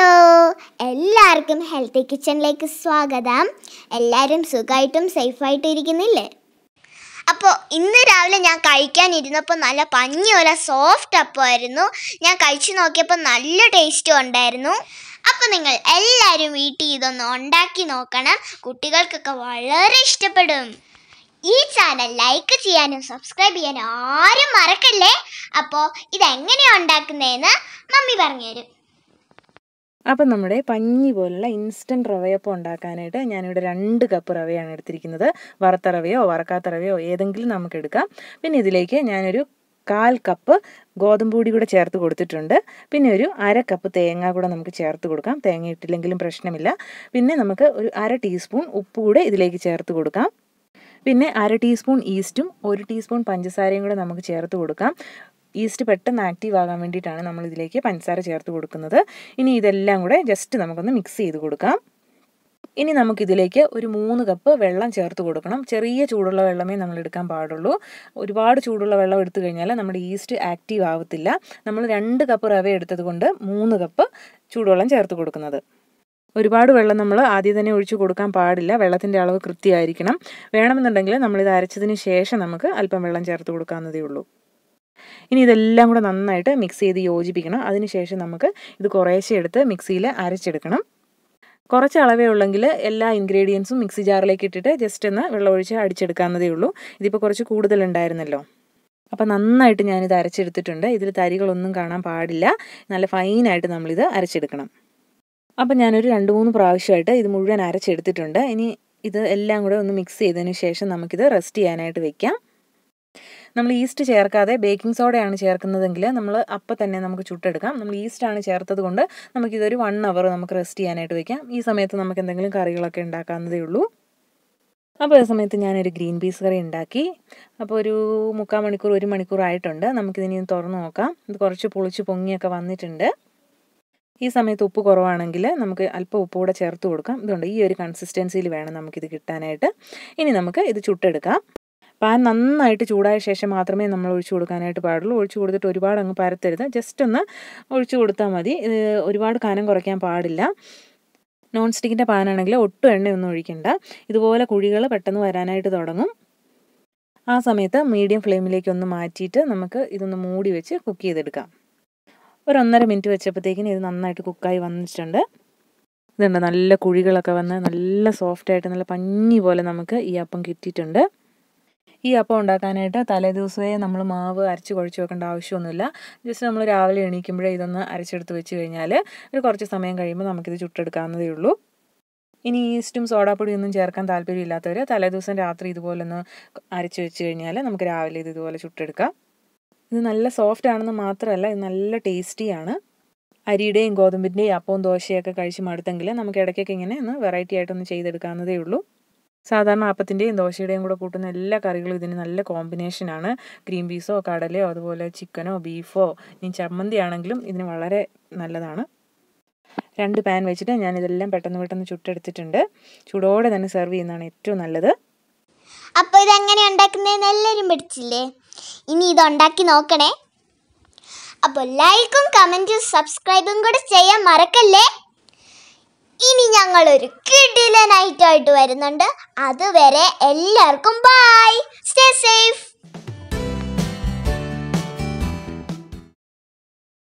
hello എല്ലാവർക്കും healthy കിച്ചണിലേക്ക് സ്വാഗതം എല്ലാവരും സുഖമായിട്ടും സേഫായിട്ടും ഇരിക്കുന്നില്ലേ അപ്പോൾ ഇന്ന് രാവിലെ ഞാൻ കഴിക്കാനിരുന്നപ്പോൾ നല്ല പഞ്ഞി പോലെ സോഫ്റ്റ് അപ്പമായിരുന്നു ഞാൻ കഴിച്ചു നോക്കിയപ്പോൾ നല്ല ടേസ്റ്റും ഉണ്ടായിരുന്നു അപ്പോൾ നിങ്ങൾ എല്ലാവരും വീട്ടിൽ ഇതൊന്ന് ഉണ്ടാക്കി നോക്കണം കുട്ടികൾക്കൊക്കെ വളരെ ഇഷ്ടപ്പെടും ഈ ചാനൽ ലൈക്ക് ചെയ്യാനും സബ്സ്ക്രൈബ് ചെയ്യാനും ആരും മറക്കല്ലേ അപ്പോൾ ഇതെങ്ങനെയാണ് ഉണ്ടാക്കുന്നതെന്ന് മമ്മി പറഞ്ഞുതരും അപ്പം നമ്മുടെ പഞ്ഞി പോലുള്ള ഇൻസ്റ്റൻറ്റ് റവയപ്പം ഉണ്ടാക്കാനായിട്ട് ഞാനിവിടെ രണ്ട് കപ്പ് റവയാണ് എടുത്തിരിക്കുന്നത് വറുത്ത റവയോ വറക്കാത്ത റവയോ ഏതെങ്കിലും നമുക്ക് എടുക്കാം പിന്നെ ഇതിലേക്ക് ഞാനൊരു കാൽ കപ്പ് ഗോതമ്പ് പൊടി കൂടെ ചേർത്ത് കൊടുത്തിട്ടുണ്ട് പിന്നെ ഒരു അര കപ്പ് തേങ്ങ കൂടെ നമുക്ക് ചേർത്ത് കൊടുക്കാം തേങ്ങ ഇട്ടില്ലെങ്കിലും പ്രശ്നമില്ല പിന്നെ നമുക്ക് ഒരു അര ടീസ്പൂൺ ഉപ്പ് കൂടെ ഇതിലേക്ക് ചേർത്ത് കൊടുക്കാം പിന്നെ അര ടീസ്പൂൺ ഈസ്റ്റും ഒരു ടീസ്പൂൺ പഞ്ചസാരയും കൂടെ നമുക്ക് ചേർത്ത് കൊടുക്കാം ഈസ്റ്റ് പെട്ടെന്ന് ആക്റ്റീവ് ആകാൻ വേണ്ടിയിട്ടാണ് നമ്മൾ ഇതിലേക്ക് പഞ്ചസാര ചേർത്ത് കൊടുക്കുന്നത് ഇനി ഇതെല്ലാം കൂടെ ജസ്റ്റ് നമുക്കൊന്ന് മിക്സ് ചെയ്ത് കൊടുക്കാം ഇനി നമുക്കിതിലേക്ക് ഒരു മൂന്ന് കപ്പ് വെള്ളം ചേർത്ത് കൊടുക്കണം ചെറിയ ചൂടുള്ള വെള്ളമേ നമ്മൾ എടുക്കാൻ പാടുള്ളൂ ഒരുപാട് ചൂടുള്ള വെള്ളം എടുത്തു കഴിഞ്ഞാൽ നമ്മുടെ ഈസ്റ്റ് ആക്റ്റീവ് ആവത്തില്ല നമ്മൾ രണ്ട് കപ്പ് റവ എടുത്തത് കൊണ്ട് മൂന്ന് കപ്പ് ചൂടുവെള്ളം ചേർത്ത് കൊടുക്കുന്നത് ഒരുപാട് വെള്ളം നമ്മൾ ആദ്യം തന്നെ ഒഴിച്ചു കൊടുക്കാൻ പാടില്ല വെള്ളത്തിൻ്റെ അളവ് കൃത്യമായിരിക്കണം വേണമെന്നുണ്ടെങ്കിൽ നമ്മളിത് അരച്ചതിന് ശേഷം നമുക്ക് അല്പം വെള്ളം ചേർത്ത് കൊടുക്കാവുന്നതേ ഉള്ളൂ ഇനി ഇതെല്ലാം കൂടെ നന്നായിട്ട് മിക്സ് ചെയ്ത് യോജിപ്പിക്കണം അതിനുശേഷം നമുക്ക് ഇത് കുറേശ്ശെ എടുത്ത് മിക്സിയിൽ അരച്ചെടുക്കണം കുറച്ച് അളവേ ഉള്ളെങ്കിൽ എല്ലാ ഇൻഗ്രീഡിയൻസും മിക്സി ജാറിലേക്ക് ഇട്ടിട്ട് ജസ്റ്റ് ഒന്ന് വെള്ളമൊഴിച്ച് അടിച്ചെടുക്കാവുന്നതേ ഉള്ളൂ ഇതിപ്പോൾ കുറച്ച് കൂടുതലുണ്ടായിരുന്നല്ലോ അപ്പോൾ നന്നായിട്ട് ഞാനിത് അരച്ചെടുത്തിട്ടുണ്ട് ഇതിൽ തരികളൊന്നും കാണാൻ പാടില്ല നല്ല ഫൈനായിട്ട് നമ്മളിത് അരച്ചെടുക്കണം അപ്പം ഞാനൊരു രണ്ട് മൂന്ന് പ്രാവശ്യമായിട്ട് ഇത് മുഴുവൻ അരച്ചെടുത്തിട്ടുണ്ട് ഇനി ഇത് എല്ലാം കൂടെ ഒന്ന് മിക്സ് ചെയ്തതിന് ശേഷം നമുക്കിത് റെസ്റ്റ് ചെയ്യാനായിട്ട് വെക്കാം നമ്മൾ ഈസ്റ്റ് ചേർക്കാതെ ബേക്കിംഗ് സോഡയാണ് ചേർക്കുന്നതെങ്കിൽ നമ്മൾ അപ്പം തന്നെ നമുക്ക് ചുട്ടെടുക്കാം നമ്മൾ ഈസ്റ്റാണ് ചേർത്തത് കൊണ്ട് നമുക്കിതൊരു വൺ അവർ നമുക്ക് റെസ്റ്റ് ചെയ്യാനായിട്ട് വെക്കാം ഈ സമയത്ത് നമുക്ക് എന്തെങ്കിലും കറികളൊക്കെ ഉണ്ടാക്കാവുന്നതേ ഉള്ളൂ അപ്പോൾ ഈ സമയത്ത് ഞാനൊരു ഗ്രീൻ പീസ് കറി ഉണ്ടാക്കി അപ്പോൾ ഒരു മുക്കാൽ മണിക്കൂർ ഒരു മണിക്കൂർ ആയിട്ടുണ്ട് നമുക്കിതിനി തുറന്ന് നോക്കാം ഇത് കുറച്ച് പൊളിച്ച് പൊങ്ങിയൊക്കെ വന്നിട്ടുണ്ട് ഈ സമയത്ത് ഉപ്പ് കുറവാണെങ്കിൽ നമുക്ക് അല്പം ഉപ്പ് കൂടെ ചേർത്ത് കൊടുക്കാം ഇതുകൊണ്ട് ഈ ഒരു കൺസിസ്റ്റൻസിയിൽ വേണം നമുക്കിത് കിട്ടാനായിട്ട് ഇനി നമുക്ക് ഇത് ചുട്ടെടുക്കാം പാൻ നന്നായിട്ട് ചൂടായ ശേഷം മാത്രമേ നമ്മൾ ഒഴിച്ചു കൊടുക്കാനായിട്ട് പാടുള്ളൂ ഒഴിച്ചു കൊടുത്തിട്ട് ഒരുപാട് അങ്ങ് പരത്തരുത് ജസ്റ്റ് ഒന്ന് ഒഴിച്ചു കൊടുത്താൽ മതി ഇത് ഒരുപാട് കനം കുറയ്ക്കാൻ പാടില്ല നോൺ സ്റ്റിക്കിൻ്റെ പാനാണെങ്കിൽ ഒട്ടും എണ്ണയൊന്നും ഒഴിക്കണ്ട ഇതുപോലെ കുഴികൾ പെട്ടെന്ന് വരാനായിട്ട് തുടങ്ങും ആ സമയത്ത് മീഡിയം ഫ്ലെയിമിലേക്ക് ഒന്ന് മാറ്റിയിട്ട് നമുക്ക് ഇതൊന്ന് മൂടി വെച്ച് കുക്ക് ചെയ്തെടുക്കാം ഒരു ഒന്നര മിനിറ്റ് വെച്ചപ്പോഴത്തേക്കിന് ഇത് നന്നായിട്ട് കുക്കായി വന്നിട്ടുണ്ട് ഇതുണ്ട് നല്ല കുഴികളൊക്കെ വന്ന് നല്ല സോഫ്റ്റായിട്ട് നല്ല പഞ്ഞി പോലെ നമുക്ക് ഈ അപ്പം കിട്ടിയിട്ടുണ്ട് ഈ അപ്പം ഉണ്ടാക്കാനായിട്ട് തലേ ദിവസമേ നമ്മൾ മാവ് അരച്ച് കുഴച്ച് വെക്കേണ്ട ആവശ്യമൊന്നുമില്ല ജസ്റ്റ് നമ്മൾ രാവിലെ എണീക്കുമ്പോഴേ ഇതൊന്ന് അരച്ചെടുത്ത് വെച്ച് കഴിഞ്ഞാൽ ഒരു കുറച്ച് സമയം കഴിയുമ്പോൾ നമുക്കിത് ചുട്ടെടുക്കാവുന്നതേ ഉള്ളൂ ഇനി ഈസ്റ്റും സോഡാപ്പൊടിയൊന്നും ചേർക്കാൻ താല്പര്യമില്ലാത്തവർ തലേ ദിവസം രാത്രി ഇതുപോലെ ഒന്ന് അരച്ച് വെച്ച് കഴിഞ്ഞാൽ നമുക്ക് രാവിലെ ഇത് ഇതുപോലെ ചുട്ടെടുക്കാം ഇത് നല്ല സോഫ്റ്റ് ആണെന്ന് മാത്രമല്ല ഇത് നല്ല ടേസ്റ്റിയാണ് അരിയുടെയും ഗോതമ്പിൻ്റെയും അപ്പവും ദോശയൊക്കെ കഴിച്ച് മടുത്തെങ്കിൽ നമുക്ക് ഇടയ്ക്കൊക്കെ ഇങ്ങനെ ഒന്ന് വെറൈറ്റി ആയിട്ടൊന്ന് ചെയ്തെടുക്കാവുന്നതേ ഉള്ളൂ സാധാരണ അപ്പത്തിൻ്റെയും ദോശയുടെയും കൂടെ കൂട്ടുന്ന എല്ലാ കറികളും ഇതിന് നല്ല കോമ്പിനേഷനാണ് ഗ്രീൻ പീസോ കടലയോ അതുപോലെ ചിക്കനോ ബീഫോ ഇനി ചമ്മന്തി ആണെങ്കിലും ഇതിന് വളരെ നല്ലതാണ് രണ്ട് പാൻ വെച്ചിട്ട് ഞാൻ ഇതെല്ലാം പെട്ടെന്ന് പെട്ടെന്ന് ചുട്ടെടുത്തിട്ടുണ്ട് ചൂടോടെ തന്നെ സെർവ് ചെയ്യുന്നതാണ് ഏറ്റവും നല്ലത് അപ്പോൾ ഇതെങ്ങനെ ഉണ്ടാക്കുന്നതെന്ന് എല്ലാവരും പഠിച്ചില്ലേ ഇനി ഇത് ഉണ്ടാക്കി നോക്കണേ അപ്പോൾ ലൈക്കും കമൻറ്റും സബ്സ്ക്രൈബും കൂടെ ചെയ്യാൻ മറക്കല്ലേ ഇനി ഞങ്ങൾ ഒരു കിടിലനായിട്ടായിട്ട് വരുന്നുണ്ട് അതുവരെ എല്ലാവർക്കും ബൈ സ്റ്റേ സേഫ്